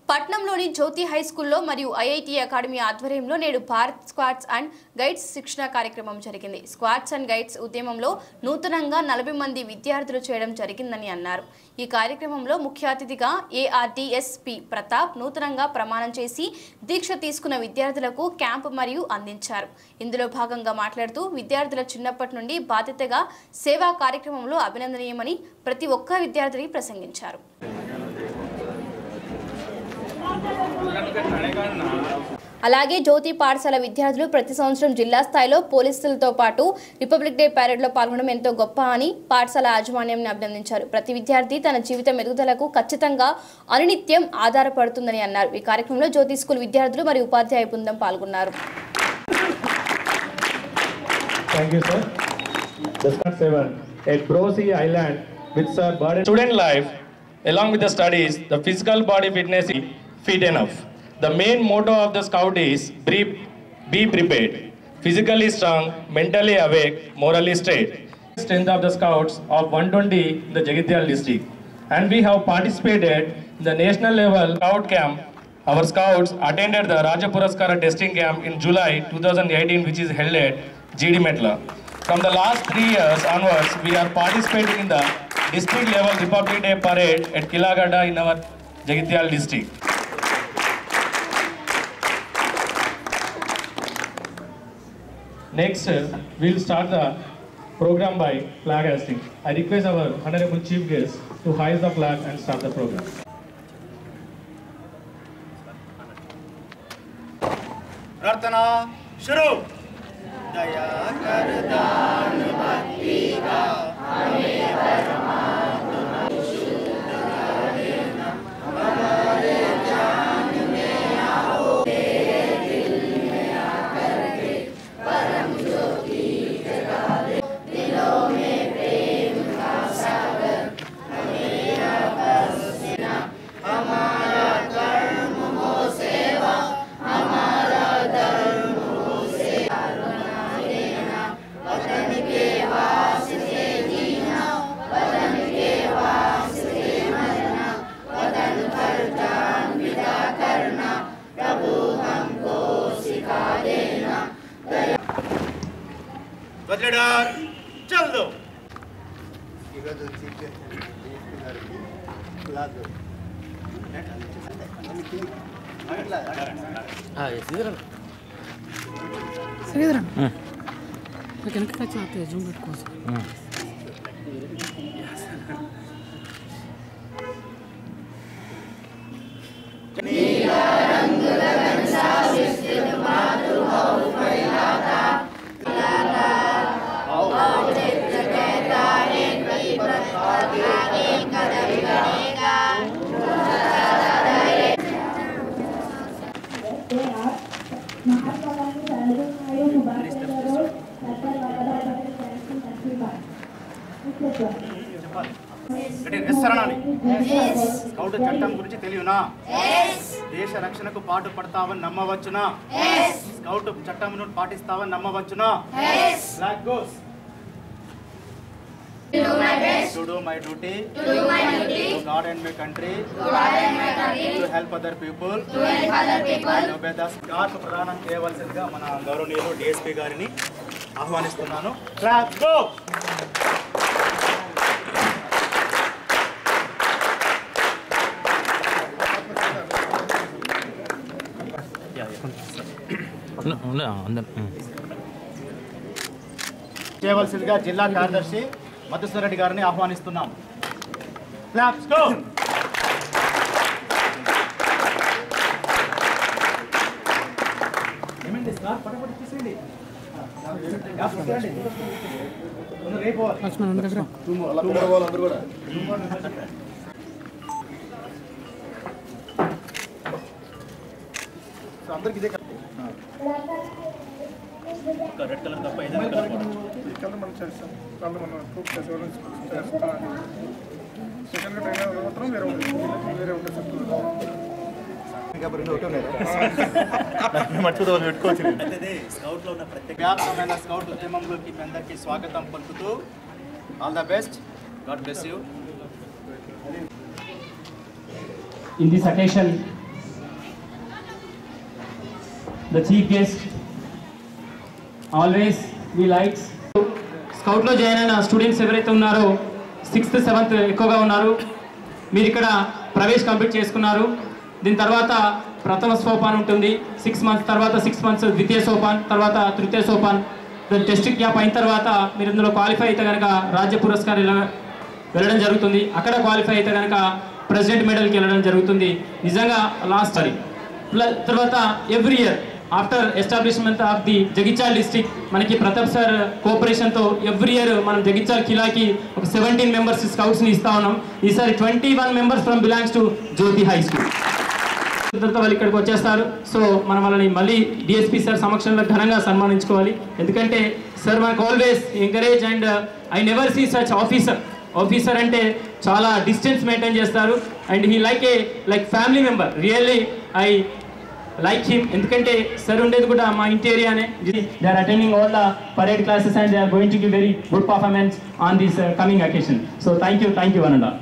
పట్నంలోని జ్యోతి high స్కూల్లో మరియు IIT academy ఆధ్వర్యంలో నేడు భారత్ స్క్వాడ్స్ అండ్ గైడ్స్ శిక్షణ కార్యక్రమం జరిగింది స్క్వాడ్స్ అండ్ గైడ్స్ ఉద్యమంలో నూతనంగా నలభై మంది విద్యార్థులు చేయడం జరిగిందని అన్నారు ఈ కార్యక్రమంలో ముఖ్య అతిథిగా ఏఆర్డిఎస్పి ప్రతాప్ నూతనంగా ప్రమాణం చేసి దీక్ష తీసుకున్న విద్యార్థులకు క్యాంప్ మరియు అందించారు ఇందులో భాగంగా మాట్లాడుతూ విద్యార్థుల చిన్నప్పటి నుండి బాధ్యతగా సేవా కార్యక్రమంలో అభినందనీయమని ప్రతి ఒక్క విద్యార్థిని ప్రసంగించారు అలాగే జ్యోతి పాఠశాల విద్యార్థులు ప్రతి సంవత్సరం జిల్లా స్థాయిలో పోలీసులతో పాటు రిపబ్లిక్ డే పరేడ్లో పాల్గొనడం ఎంతో గొప్ప అని పాఠశాల యాజమాన్యంని అభినందించారు ప్రతి విద్యార్థి తన జీవితం ఎదుగుదలకు ఖచ్చితంగా అనునిత్యం ఆధారపడుతుందని అన్నారు ఈ కార్యక్రమంలో జ్యోతి స్కూల్ విద్యార్థులు మరియు ఉపాధ్యాయ బృందం పాల్గొన్నారు Thank you, sir. The Scott 7 at Brosey Island with Sir Burden. Student life, along with the studies, the physical body fitness is fit enough. The main motto of the scout is be, be prepared. Physically strong, mentally awake, morally straight. Strength of the scouts of 120 in the Jagityal district. And we have participated in the national level scout camp. Our scouts attended the Raja Puraskara testing camp in July 2018, which is held at GD Metla. From the last three years onwards, we are participating in the district level Republic Day parade at Kilagada in our Jagityal district. Next, uh, we'll start the program by flag hosting. I request our Honorable Chief Guest to hoist the flag and start the program. प्रार्थना शुरू दया कर दान भक्ति का हमें परमात्मा शुद्ध कर देना हमारे जान में आओ तेरे दिल में आकर के परम ज्योति जगा दे दिलों में प्रेम का सागर हमें आपस देना हमारा कर्म हो सेवा हमारा धर्म हो सेवा बना देना वतन के वास्ते जीना वतन के वास्ते मरना वतन पर जान विदा करना प्रभु हमको सिखा देना दया बदलेदार चल दो ఈరోజు చీఫ్ గెస్ట్ డిఎస్పీ గారికి క్లాస్ శ్రీధరన్ వెనక్కి వచ్చి ఆతే జూమ్ పెట్టుకోవచ్చు స్కౌట్ చట్టం గురించి తెలియనా దేశ రక్షణకు పాటు పడతావని నమ్మవచ్చునా స్కౌట్ చట్టంను పాటిస్తావని నమ్మవచ్చునా Flag goes. To do my duty. To God and my country. To help other people. And obey the scarf ప్రదానం చేయవలసిందిగా మన గౌరవనీయులు డిఎస్పీ గారిని ఆహ్వానిస్తున్నాను Flag go. చేయవలసిందిగా జిల్లా కార్యదర్శి మధుసూర్ రెడ్డి గారిని ఆహ్వానిస్తున్నాం క్లాప్స్ గో ఏమండి స్కార్ పటపట తీసేయండి రేపు లక్ష్మణ్ ఉన్న దగ్గర సో అందరికి ఇదే రెడ్ కలర్ తప్ప ఏదైనా కలర్ కళ్ళు మనం చేస్తాం కళ్ళు మనం ప్రూఫ్ చేసేవాళ్ళని చేస్తాం సెకండ్ టైం మాత్రం వేరే ఉంటుంది వేరే ఉంటుంది చెప్తున్నాను మర్చిపోతే పెట్టుకోవచ్చు స్కౌట్ లో ఉన్న ప్రత్యేక వ్యాపకమైన స్కౌట్ ఉద్యమంలోకి మీ అందరికీ స్వాగతం పలుకుతూ all the best god bless you In this occasion, the chief guest. Always we likes స్కౌట్లో జాయిన్ అయిన స్టూడెంట్స్ ఎవరైతే ఉన్నారో సిక్స్త్ సెవెంత్ ఎక్కువగా ఉన్నారు మీరు ఇక్కడ ప్రవేశ్ కంప్లీట్ చేసుకున్నారు దీని తర్వాత ప్రథమ సోపాన్ ఉంటుంది సిక్స్ మంత్స్ తర్వాత సిక్స్ మంత్స్ ద్వితీయ సోపాన్ తర్వాత తృతీయ సోపాన్ టెస్ట్ గ్యాప్ అయిన తర్వాత మీరు ఇందులో క్వాలిఫై అయితే కనుక రాజ్య పురస్కారం ఇలా- వెళ్ళడం జరుగుతుంది అక్కడ క్వాలిఫై అయితే కనుక ప్రెసిడెంట్ మెడల్కి వెళ్ళడం జరుగుతుంది నిజంగా లాస్ట్ సారీ తర్వాత every year after establishment of the Jagtial district మనకి ప్రతాప్ సార్ కోఆపరేషన్తో ఎవ్రీ ఇయర్ మనం జగిత్యాల కిలాకి ఒక సెవెంటీన్ మెంబర్స్ స్కౌట్స్ని ఇస్తా ఉన్నాం ఈసారి twenty one members from belongs to Jyothi high school తర్వాత వాళ్ళు ఇక్కడికి వచ్చేస్తారు సో మనం వాళ్ళని మళ్ళీ డిఎస్పీ సార్ సమక్షంలో ఘనంగా సన్మానించుకోవాలి ఎందుకంటే సార్ మనకు always encourage and I never see such officer officer అంటే చాలా డిస్టెన్స్ మెయింటైన్ చేస్తారు and he like a like family member really I like him ఎందుకంటే సార్ ఉండేది కూడా మా ఇంటి ఏరియానే they are attending all the parade classes and they are going to give very good performance on this coming occasion so thank you thank you one and all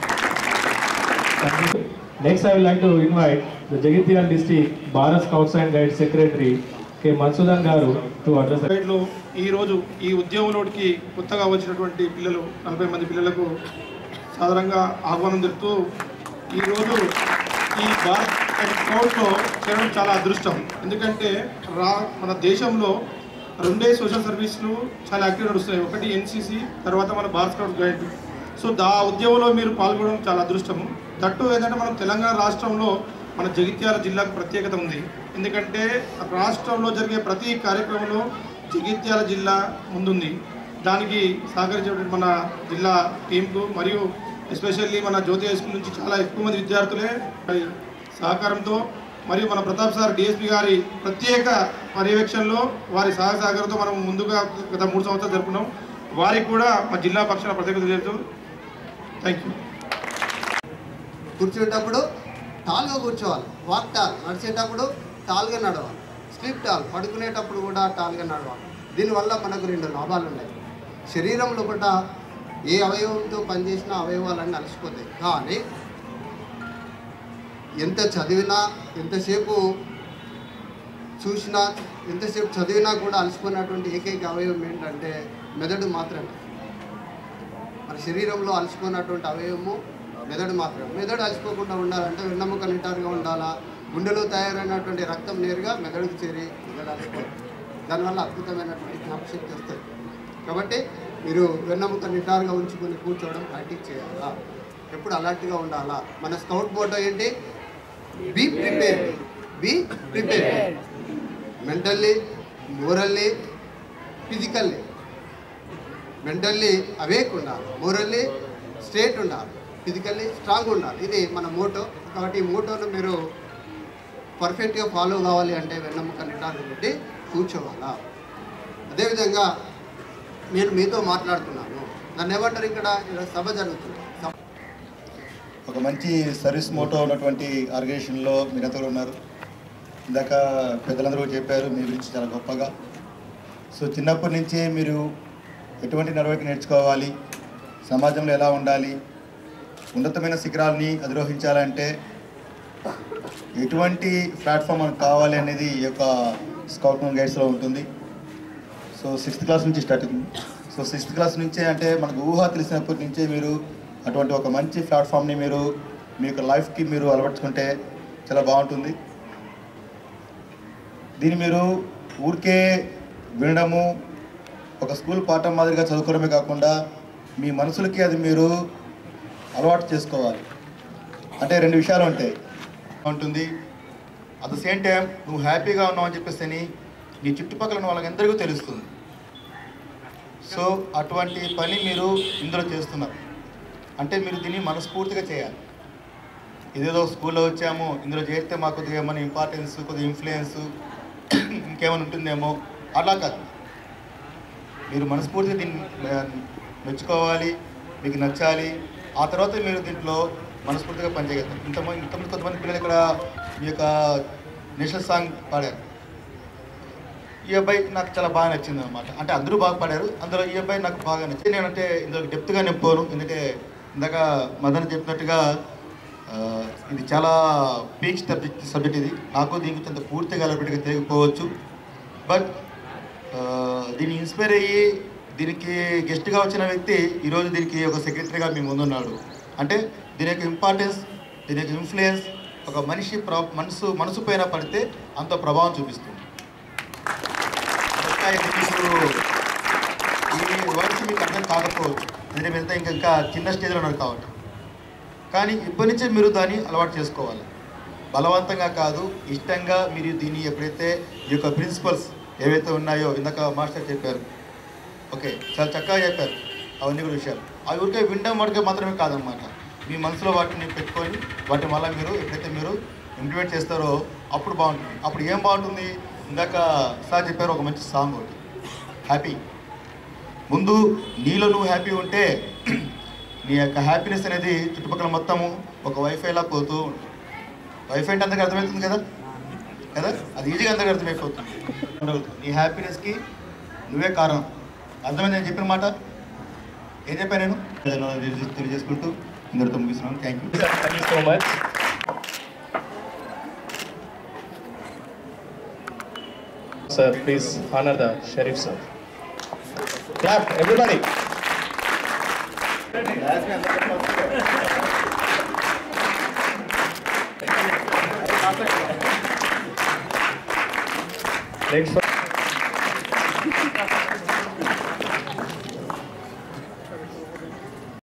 Thank you. Next, I would like to invite the Jagitial District Bharat Scouts and Guides Secretary K. Mansudan Garu to address the లో ఈరోజు ఈ ఉద్యోగంలోకి కొత్తగా వచ్చినటువంటి పిల్లలు నలభై మంది పిల్లలకు సాధారణంగా ఆహ్వానం చెప్తూ ఈరోజు ఈ భారత్ స్కౌట్లో చేరడం చాలా అదృష్టం ఎందుకంటే రా మన దేశంలో రెండే సోషల్ సర్వీసులు చాలా యాక్టివ్ నడుస్తున్నాయి ఒకటి ఎన్సీసీ తర్వాత మన భారత్ స్కౌట్ గైడ్ సో దా ఉద్యమంలో మీరు పాల్గొనడం చాలా అదృష్టము దట్టు ఏంటంటే మనం తెలంగాణ రాష్ట్రంలో మన జగిత్యాల జిల్లాకు ప్రత్యేకత ఉంది ఎందుకంటే రాష్ట్రంలో జరిగే ప్రతి కార్యక్రమంలో జగిత్యాల జిల్లా ముందుంది దానికి సహకరించేటువంటి మన జిల్లా టీంకు మరియు ఎస్పెషల్లీ మన జ్యోతి హై స్కూల్ నుంచి చాలా ఎక్కువ మంది విద్యార్థులే మరి సహకారంతో మరియు మన ప్రతాప్ సార్ డిఎస్పి గారి ప్రత్యేక పర్యవేక్షణలో వారి సహాయ సహకారంతో మనం ముందుగా గత మూడు సంవత్సరాలు జరుపుకున్నాం వారికి కూడా మా జిల్లా పక్షాన ప్రత్యేకత చేస్తూ థ్యాంక్ యూ కూర్చునేటప్పుడు టాల్గా కూర్చోవాలి వాక్ టాల్ నడిచేటప్పుడు టాల్గా నడవాలి స్లీప్ టాల్ పడుకునేటప్పుడు కూడా టాల్గా నడవాలి దీనివల్ల మనకు రెండు లాభాలు ఉన్నాయి శరీరం లోపల ఏ అవయవంతో పనిచేసినా అవయవాలన్నీ అలసిపోతాయి కానీ ఎంత చదివినా ఎంతసేపు చూసినా ఎంతసేపు చదివినా కూడా అలసిపోయినటువంటి ఏకైక అవయవం ఏంటంటే మెదడు మాత్రమే మన శరీరంలో అలసిపోయినటువంటి అవయవము మెదడు మాత్రమే మెదడు అలసిపోకుండా ఉండాలంటే వెన్నెముక నిటారుగా ఉండాలా గుండెలో తయారైనటువంటి రక్తం నేరుగా మెదడుకు చేరి మెదడు అలసిపోదు దానివల్ల అద్భుతమైనటువంటి జ్ఞాపశక్తి వస్తుంది కాబట్టి మీరు వెన్నెముక నిటారుగా ఉంచుకొని కూర్చోవడం ప్రాక్టీస్ చేయాలా ఎప్పుడు అలర్ట్గా ఉండాలా మన స్కౌట్ బోర్డు ఏంటి be prepare be prepare mentally morally physically mentally awake ఉండాలి మోరల్లీ స్ట్రేట్ ఉండాలి ఫిజికల్లీ స్ట్రాంగ్ ఉండాలి ఇది మన మోటో కాబట్టి ఈ మోటోను మీరు పర్ఫెక్ట్గా ఫాలో కావాలి అంటే వెన్నెముక నిటారు పెట్టి కూర్చోవాలా అదేవిధంగా నేను మీతో మాట్లాడుతున్నాను నన్ను ఏమంటారు ఇక్కడ ఇక్కడ సభ జరుగుతుంది సభ ఒక మంచి సర్వీస్ మోటో ఉన్నటువంటి ఆర్గనైజేషన్లో మీరంతా కూడా ఉన్నారు ఇందాక పెద్దలందరూ కూడా చెప్పారు మీ గురించి చాలా గొప్పగా సో చిన్నప్పటి నుంచే మీరు ఎటువంటి నడవడిక నేర్చుకోవాలి సమాజంలో ఎలా ఉండాలి ఉన్నతమైన శిఖరాల్ని అధిరోహించాలంటే ఎటువంటి ప్లాట్ఫామ్ మనకు కావాలి అనేది ఈ యొక్క స్కౌట్ అండ్ గైడ్స్లో ఉంటుంది సో సిక్స్త్ క్లాస్ నుంచి స్టార్ట్ అవుతుంది సో సిక్స్త్ క్లాస్ నుంచే అంటే మనకు ఊహ తెలిసినప్పటి నుంచే మీరు అటువంటి ఒక మంచి ప్లాట్ఫామ్ని మీరు మీ యొక్క లైఫ్కి మీరు అలవర్చుకుంటే చాలా బాగుంటుంది దీన్ని మీరు ఊరికే వినడము ఒక స్కూల్ పాఠం మాదిరిగా చదువుకోవడమే కాకుండా మీ మనసులకి అది మీరు అలవాటు చేసుకోవాలి అంటే రెండు విషయాలు ఉంటాయి ఉంటుంది అట్ ద సేమ్ టైం నువ్వు హ్యాపీగా ఉన్నావు అని చెప్పేసి అని నీ చుట్టుపక్కల ఉన్న వాళ్ళందరికీ తెలుస్తుంది సో అటువంటి పని మీరు ఇందులో చేస్తున్నారు అంటే మీరు దీన్ని మనస్ఫూర్తిగా చేయాలి ఇదేదో స్కూల్లో వచ్చాము ఇందులో చేస్తే మాకు కొద్దిగా ఏమైనా ఇంపార్టెన్స్ కొద్దిగా ఇన్ఫ్లుయెన్స్ ఇంకేమైనా ఉంటుందేమో అలా కాదు మీరు మనస్ఫూర్తిగా దీన్ని ఆ, మెచ్చుకోవాలి మీకు నచ్చాలి ఆ తర్వాత మీరు దీంట్లో మనస్ఫూర్తిగా పనిచేయగలుగుతారు ఇంతమంది ఇంతమంది కొంతమంది పిల్లలు ఇక్కడ మీ యొక్క నేషనల్ సాంగ్ పాడారు ఈ అబ్బాయి నాకు చాలా బాగా నచ్చింది అనమాట అంటే అందరూ బాగా పాడారు అందులో ఈ అబ్బాయి నాకు బాగా నచ్చింది నేనంటే ఇందులో డెప్త్గా నింపోను ఎందుకంటే ఇందాక మదన్ చెప్పినట్టుగా ఆ, ఇది చాలా పీక్ సబ్జెక్ట్ సబ్జెక్ట్ ఇది నాకు దీనికి కొంత పూర్తిగా అలపెట్టుగా తెలియకపోవచ్చు బట్ దీన్ని ఇన్స్పైర్ అయ్యి దీనికి గెస్ట్గా వచ్చిన వ్యక్తి ఈరోజు దీనికి ఒక సెక్రటరీగా మీ ముందున్నాడు అంటే దీని యొక్క ఇంపార్టెన్స్ దీని యొక్క ఇన్ఫ్లుయెన్స్ ఒక మనిషి ప్ర మనసు మనసు పైన పడితే అంత ప్రభావం చూపిస్తుంది ఇంకా ఇది మీకు ఈ వర్డ్స్ మీకు అర్థం కాకపోవచ్చు ఎందుకంటే మీరంతా ఇంకా ఇంకా చిన్న స్టేజ్లో ఉన్నారు కాబట్టి కానీ ఇప్పటి నుంచే మీరు దాన్ని అలవాటు చేసుకోవాలి బలవంతంగా కాదు ఇష్టంగా మీరు దీన్ని ఎప్పుడైతే ఈ యొక్క ప్రిన్సిపల్స్ ఏవైతే ఉన్నాయో ఇందాక మాస్టర్ చెప్పారు ఓకే చాలా చక్కగా చెప్పారు అవన్నీ కూడా విషయాలు అవి ఊరికే వినడం వరకే మాత్రమే కాదనమాట మీ మనసులో వాటిని పెట్టుకొని వాటిని వల్ల మీరు ఎప్పుడైతే మీరు ఇంప్లిమెంట్ చేస్తారో అప్పుడు బాగుంటుంది అప్పుడు ఏం బాగుంటుంది ఇందాక సార్ చెప్పారు ఒక మంచి సాంగ్ ఒకటి హ్యాపీ ముందు నీలో నువ్వు హ్యాపీ ఉంటే నీ యొక్క హ్యాపీనెస్ అనేది చుట్టుపక్కల మొత్తము ఒక వైఫైలా పోతూ ఉంటుంది వైఫై అంటే అందరికి అర్థమవుతుంది కదా కదా అది ఈజీగా అందరికి అర్థమైపోతుంది ఉండగలుగుతుంది. నీ హ్యాపీనెస్కి నువ్వే కారణం అర్థమైంది నేను చెప్పిన మాట ఏం చెప్పాను నేను తెలియజేసు- తెలియజేసుకుంటూ ఇందరితో ముగిస్తున్నాను thank you Thank you so much. Sir, please honor the Sheriff, sir. Clap, everybody. Next one.